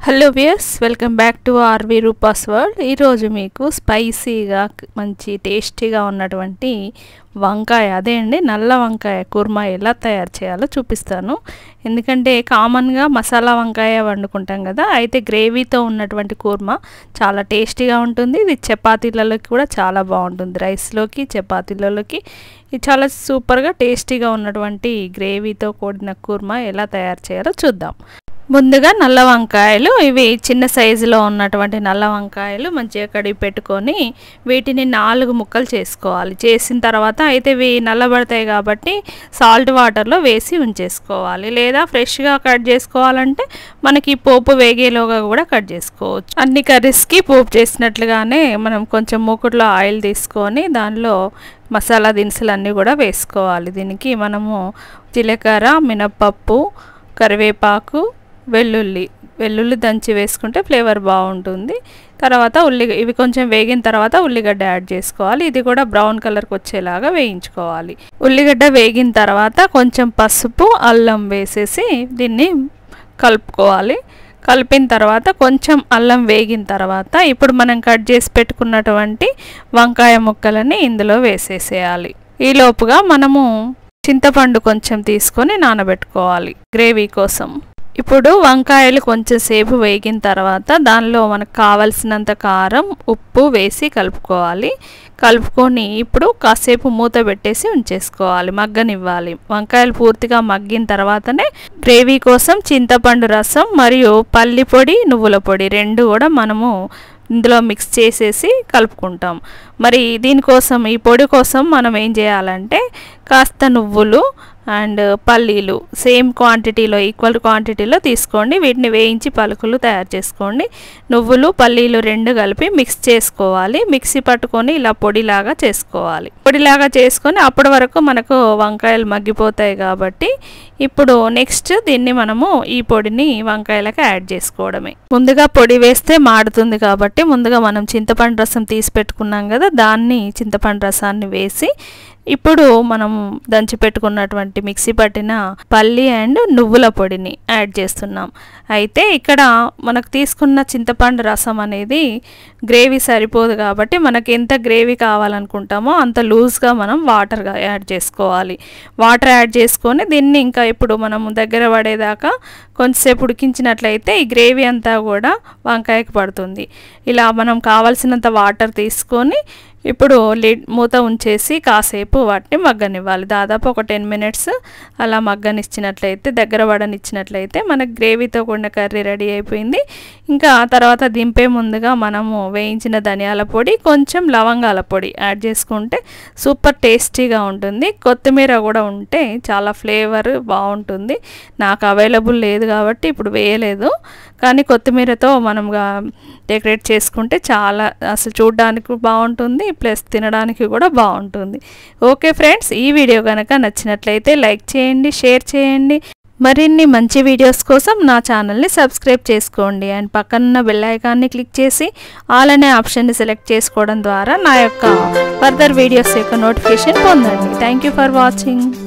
hello viewers welcome back to ఆర్వి రూపాస్ world ఈరోజు మీకు స్పైసీగా మంచి టేస్టీగా ఉన్నటువంటి వంకాయ అదే అండి నల్ల వంకాయ కుర్మా ఎలా తయారు చేయాలో చూపిస్తాను ఎందుకంటే కామన్గా మసాలా వంకాయ వండుకుంటాం కదా అయితే గ్రేవీతో ఉన్నటువంటి కూర్మా చాలా టేస్టీగా ఉంటుంది ఇది చపాతీలలోకి కూడా చాలా బాగుంటుంది రైస్లోకి చపాతీలలోకి ఇది చాలా సూపర్గా టేస్టీగా ఉన్నటువంటి గ్రేవీతో కూడిన కూర్మా ఎలా తయారు చేయాలో చూద్దాం ముందుగా నల్ల వంకాయలు ఇవి చిన్న సైజులో ఉన్నటువంటి నల్ల వంకాయలు మంచిగా కడిగి పెట్టుకొని వీటిని నాలుగు ముక్కలు చేసుకోవాలి చేసిన తర్వాత అయితే ఇవి నల్లబడతాయి కాబట్టి సాల్ట్ వాటర్లో వేసి ఉంచేసుకోవాలి లేదా ఫ్రెష్గా కట్ చేసుకోవాలంటే మనకి పోపు వేగేలోగా కూడా కట్ చేసుకోవచ్చు అన్ని కర్రీస్కి పోపు చేసినట్లుగానే మనం కొంచెం మూకుట్లో ఆయిల్ తీసుకొని దానిలో మసాలా దినుసులు అన్నీ కూడా వేసుకోవాలి దీనికి మనము జీలకర్ర మినప్పప్పు కరివేపాకు వెల్లుల్లి వెల్లుల్లి దంచి వేసుకుంటే ఫ్లేవర్ బాగుంటుంది తర్వాత ఉల్లి ఇవి కొంచెం వేగిన తర్వాత ఉల్లిగడ్డ యాడ్ చేసుకోవాలి ఇది కూడా బ్రౌన్ కలర్కి వచ్చేలాగా వేయించుకోవాలి ఉల్లిగడ్డ వేగిన తర్వాత కొంచెం పసుపు అల్లం వేసేసి దీన్ని కలుపుకోవాలి కలిపిన తర్వాత కొంచెం అల్లం వేగిన తర్వాత ఇప్పుడు మనం కట్ చేసి పెట్టుకున్నటువంటి వంకాయ ముక్కలని ఇందులో వేసేసేయాలి ఈలోపుగా మనము చింతపండు కొంచెం తీసుకొని నానబెట్టుకోవాలి గ్రేవీ కోసం ఇప్పుడు వంకాయలు కొంచెం సేపు వేగిన తర్వాత దానిలో మనకు కావలసినంత కారం ఉప్పు వేసి కలుపుకోవాలి కలుపుకొని ఇప్పుడు కాసేపు మూత పెట్టేసి ఉంచేసుకోవాలి మగ్గనివ్వాలి వంకాయలు పూర్తిగా మగ్గిన తర్వాతనే గ్రేవీ కోసం చింతపండు రసం మరియు పల్లి పొడి నువ్వుల పొడి రెండు కూడా మనము ఇందులో మిక్స్ చేసేసి కలుపుకుంటాం మరి దీనికోసం ఈ పొడి కోసం మనం ఏం చేయాలంటే కాస్త నువ్వులు అండ్ పల్లీలు సేమ్ క్వాంటిటీలో ఈక్వల్ క్వాంటిటీలో తీసుకోండి వీటిని వేయించి పలుకులు తయారు చేసుకోండి నువ్వులు పల్లీలు రెండు కలిపి మిక్స్ చేసుకోవాలి మిక్సీ పట్టుకొని ఇలా పొడిలాగా చేసుకోవాలి పొడిలాగా చేసుకొని అప్పటి వరకు మనకు వంకాయలు మగ్గిపోతాయి కాబట్టి ఇప్పుడు నెక్స్ట్ దీన్ని మనము ఈ పొడిని వంకాయలకు యాడ్ చేసుకోవడమే ముందుగా పొడి వేస్తే మాడుతుంది కాబట్టి ముందుగా మనం చింతపండు రసం తీసి పెట్టుకున్నాం కదా దాన్ని చింతపండు రసాన్ని వేసి ఇప్పుడు మనం దంచి పెట్టుకున్నటువంటి మిక్సీ పట్టిన పల్లి అండ్ నువ్వుల పొడిని యాడ్ చేస్తున్నాం అయితే ఇక్కడ మనకు తీసుకున్న చింతపండు రసం అనేది గ్రేవీ సరిపోదు కాబట్టి మనకి ఎంత గ్రేవీ కావాలనుకుంటామో అంత లూజ్గా మనం వాటర్గా యాడ్ చేసుకోవాలి వాటర్ యాడ్ చేసుకొని దీన్ని ఇంకా ఇప్పుడు మనం దగ్గర పడేదాకా కొంచెంసేపు ఉడికించినట్లయితే ఈ గ్రేవీ అంతా కూడా వంకాయకి పడుతుంది ఇలా మనం కావాల్సినంత వాటర్ తీసుకొని ఇప్పుడు లిడ్ మూత ఉంచేసి కాసేపు వాటిని మగ్గనివ్వాలి దాదాపు ఒక టెన్ మినిట్స్ అలా మగ్గనిచ్చినట్లయితే దగ్గర పడనిచ్చినట్లయితే మనకు గ్రేవీతో కూడిన కర్రీ రెడీ అయిపోయింది ఇంకా తర్వాత దింపే ముందుగా మనము వేయించిన ధనియాల పొడి కొంచెం లవంగాల పొడి యాడ్ చేసుకుంటే సూపర్ టేస్టీగా ఉంటుంది కొత్తిమీర కూడా ఉంటే చాలా ఫ్లేవర్ బాగుంటుంది నాకు అవైలబుల్ లేదు కాబట్టి ఇప్పుడు వేయలేదు కానీ కొత్తిమీరతో మనం డెకరేట్ చేసుకుంటే చాలా అసలు చూడడానికి బాగుంటుంది ప్లస్ తినడానికి కూడా బాగుంటుంది ఓకే ఫ్రెండ్స్ ఈ వీడియో కనుక నచ్చినట్లయితే లైక్ చేయండి షేర్ చేయండి మరిన్ని మంచి వీడియోస్ కోసం నా ఛానల్ని సబ్స్క్రైబ్ చేసుకోండి అండ్ పక్కనున్న బెల్ ఐకాన్ని క్లిక్ చేసి ఆల్ అనే ఆప్షన్ని సెలెక్ట్ చేసుకోవడం ద్వారా నా యొక్క ఫర్దర్ వీడియోస్ యొక్క నోటిఫికేషన్ పొందండి థ్యాంక్ యూ ఫర్ వాచింగ్